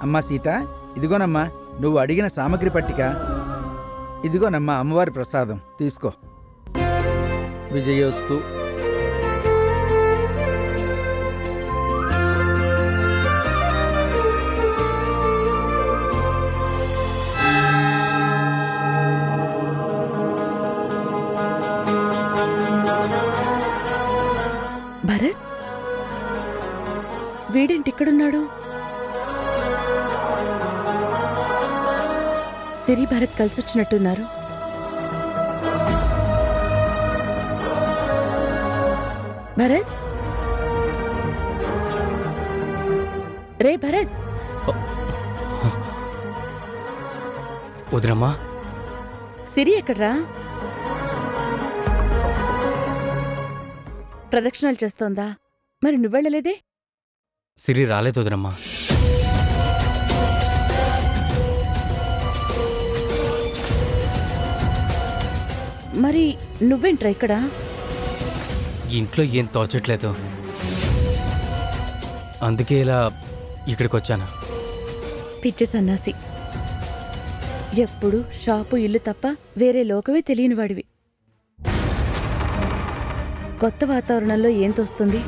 అమ్మా సీత ఇదిగోనమ్మా నువ్వు అడిగిన సామగ్రి పట్టిక ఇదిగోనమ్మా అమ్మవారి ప్రసాదం తీసుకో విజయోస్తు భరత్ వీడేంటి ఇక్కడున్నాడు సిరి భరత్ కలిసి వచ్చినట్టున్నారు భరత్ రే భరత్ వదినమ్మా సిరి ఎక్కడ్రా ప్రదక్షిణాలు చేస్తోందా మరి నువ్వెళ్ళలేదే సిరి రాలేదు వదినమ్మా మరి నువ్వేంట్రా ఇక్కడ ఇంట్లో ఏం తోచట్లేదు అందుకే ఇలా ఇక్కడికి వచ్చాను పిచ్చి సన్నాసి ఎప్పుడు షాపు ఇల్లు తప్ప వేరే లోకమే తెలియని వాడివి కొత్త వాతావరణంలో ఏం తోస్తుంది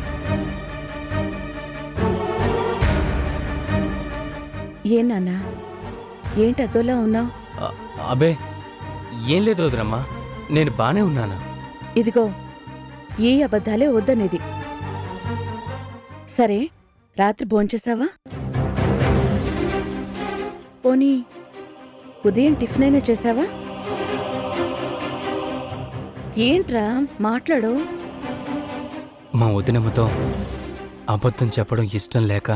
ఏం నాన్నా ఏంటి అదోలా ఉన్నావు అ- అబే ఏం లేదు వదినమ్మా నేను బానే ఉన్నాను ఇదిగో ఏ అబద్ధాలే వద్దనేది సరే రాత్రి భోంచేశావా పోనీ ఉదయం టిఫిన్ అయినా చేశావా ఏంట్రా మాట్లాడు మా వదినమ్మతో అబద్ధం చెప్పడం ఇష్టం లేక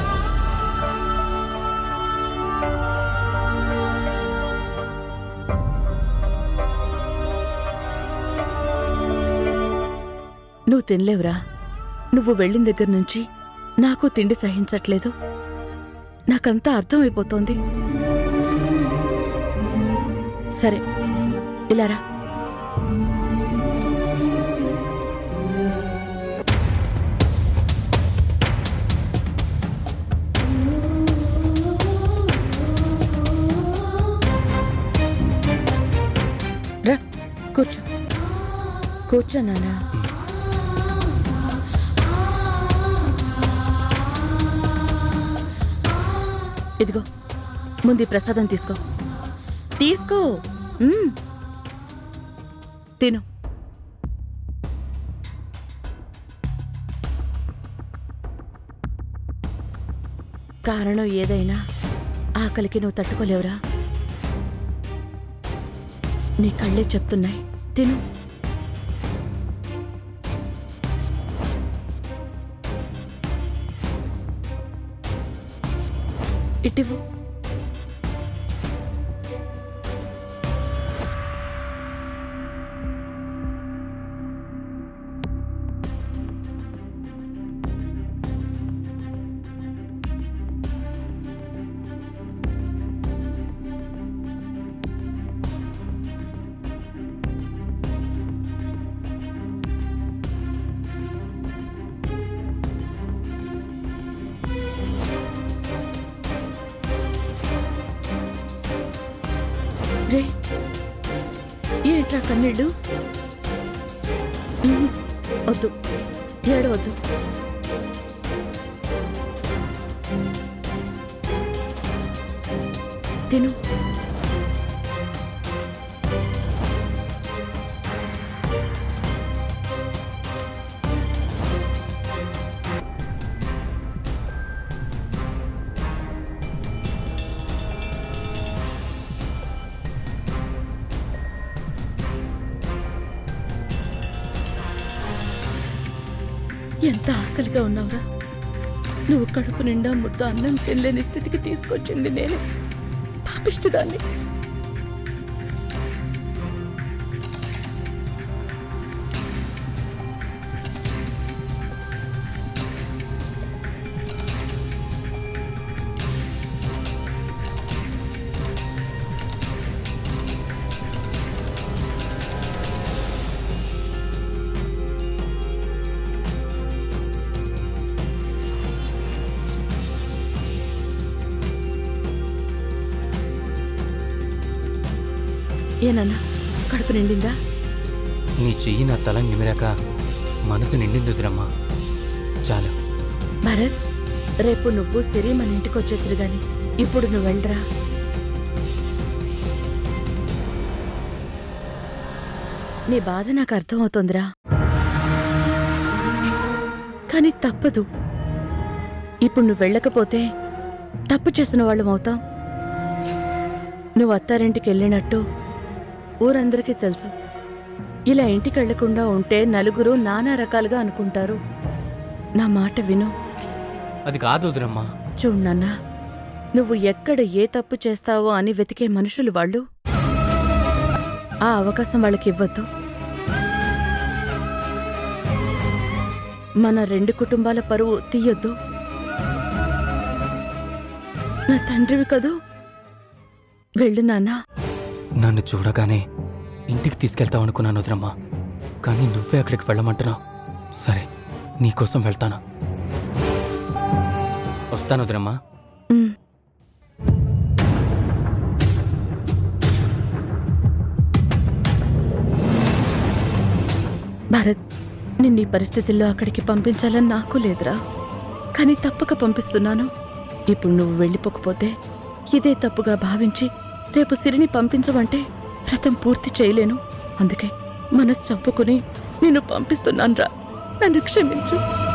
నువ్వు తినలేవురా నువ్వు వెళ్ళిన దగ్గర నుంచి నాకు తిండి సహించట్లేదు నాకంతా అర్థమైపోతోంది సరే ఇలారా రా కూర్చో కూర్చో నాన్నా ఇదిగో ముందు ఈ ప్రసాదం తీసుకో తీసుకో మ్మ్. తిను కారణం ఏదైనా ఆకలికి నువ్వు తట్టుకోలేవురా నీ కళ్ళే చెప్తున్నాయి తిను ఇటివ్వు రే ఏంట్రా కన్నీళ్ళు ఉహు, వద్దు ఏడవద్దు తిను ఎంత ఆకలిగా ఉన్నావురా నువ్వు కడుపు నిండా ముద్ద అన్నం తినలేని స్థితికి తీసుకొచ్చింది నేనే పాపిష్టిదాన్ని ఏనన్నా కడుపు నిండిందా నీ చెయ్యి నా తల నిమిరాక మనసు నిండింది వదినమ్మా చాలు భరత్ రేపు నువ్వు సిరి మన ఇంటికి వచ్చేద్దరు గాని ఇప్పుడు నువ్వు వెళ్ళరా నీ బాధ నాకు అర్థమవుతోందిరా కానీ తప్పదు ఇప్పుడు నువ్వు వెళ్ళకపోతే తప్పు చేసిన వాళ్ళం అవుతాం నువ్వు అత్తారింటికి వెళ్ళినట్టు ఊరందరికీ తెలుసు ఇలా ఇంటికి వెళ్లకుండా ఉంటే నలుగురు నానా రకాలుగా అనుకుంటారు నా మాట విను అది కాదు వదినమ్మా చూడు నాన్నా నువ్వు ఎక్కడ ఏ తప్పు చేస్తావో అని వెతికే మనుషులు వాళ్ళు ఆ అవకాశం వాళ్ళకి ఇవ్వద్దు మన రెండు కుటుంబాల పరువు తీయొద్దు నా తండ్రివి కదూ వెళ్ళు నాన్నా నన్ను చూడగానే ఇంటికి తీసుకెళ్తావు అనుకున్నాను వదినమ్మా కానీ నువ్వే అక్కడికి వెళ్ళమంటున్నావు సరే నీకోసం వెళ్తాను వస్తాను వదినమ్మా ఉమ్. భారత్ నిన్న ఈ పరిస్థితుల్లో అక్కడికి పంపించాలని నాకు లేదురా కానీ తప్పక పంపిస్తున్నాను ఇప్పుడు నువ్వు వెళ్ళిపోకపోతే ఇదే తప్పుగా భావించి రేపు సిరిని పంపించమంటే వ్రతం పూర్తి చేయలేను అందుకే మనసు చంపుకుని నిన్ను పంపిస్తున్నాను రా నన్ను క్షమించు